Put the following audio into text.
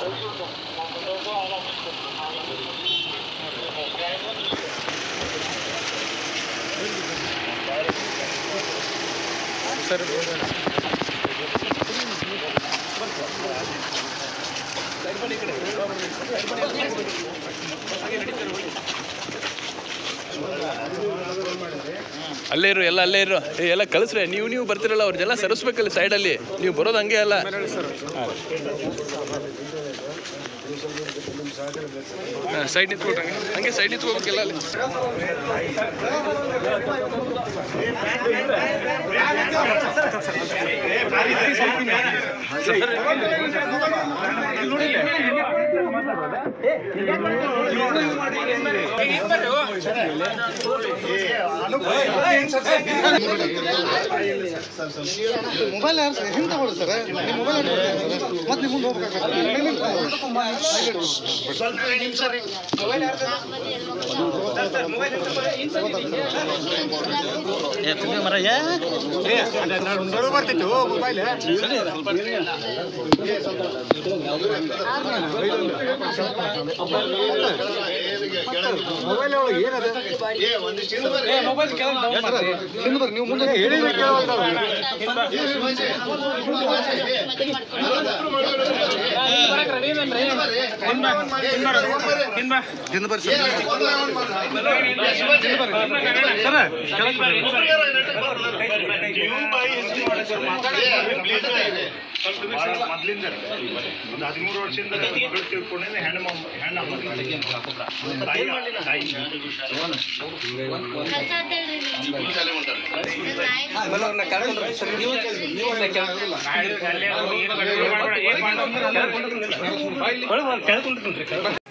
ಅಲ್ಲೇ ಇರು ಎಲ್ಲ ಅಲ್ಲೇ ಇರು ಏ, ಎಲ್ಲ ಕಳಿಸ್ರೆ ನೀವು ನೀವು ಬರ್ತಿರಲ್ಲ ಅವ್ರದ್ದೆಲ್ಲ ಸರಿಸ್ಬೇಕಲ್ಲಿ ಸೈಡಲ್ಲಿ ನೀವು ಬರೋದು ಹಂಗೆ ಅಲ್ಲ ಸೈಡ್ ನಿಂತ್ಕೊಳ್ರಿ ಹಂಗೆ ಸೈಡ್ ನಿಂತ್ಕೋಬೇಕೆಲ್ಲ ಅಲ್ಲಿ ಮೊಬೈಲ್ ಯಾರು ಸರ್ ಹಿಂಗೆ ತಗೊಳ್ಳಿ ಸರ್ ನಿಮ್ಮ ಮೊಬೈಲ್ ಸರ್ ಮತ್ತೆ ನೀವು ಮುಂದೆ ಬರ್ತಿತ್ತು ಮೊಬೈಲ್ ಮೊಬೈಲ್ ಒಳಗೆ ಏನದ ಹಿಂದೆ ಬರ್ರಿ ನೀವು ಮುಂದೆ ಹೇಳಿದ್ರೆ ಹಿಂದೆ ಬರ್ರಿ ಸರ್ ಮೊದಲಿಂದ ಒಂದು ಹದಿಮೂರು ವರ್ಷದಿಂದ ಮಗಳು ತಿಳ್ಕೊಂಡಿದ್ದೆ ಹೆಣ್ಣು ಮಮ್ಮ- ಹೆಣ್ಣು ಅಮ್ಮ. ತಾಯಿ ತಾಯಿ ಕೆಳಗೆ